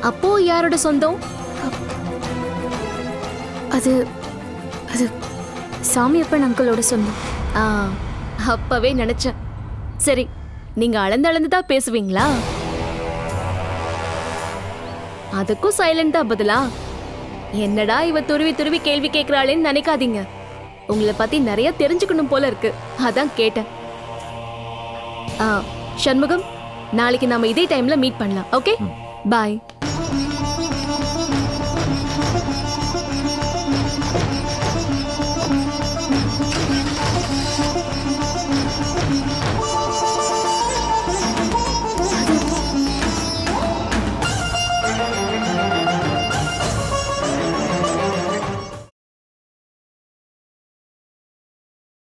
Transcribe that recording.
அப்போ யாரோட சொந்தம் அது அது சாமியப்பன் அங்கிளோட சொந்தம் ஆ அப்பவே நினைச்சேன் சரி நீங்க அளந்து அளந்து தான் பேசுவீங்களா அதுக்கும் சைலண்டா பதிலா என்னடா இவ துருவி துருவி கேள்வி கேக்குறாளேன்னு நினைக்காதீங்க உங்களை பத்தி நிறைய தெரிஞ்சுக்கணும் போல இருக்கு அதான் கேட்டேன் ஆ சண்முகம் நாளைக்கு நாம இதே டைம்ல மீட் பண்ணலாம் ஓகே பாய்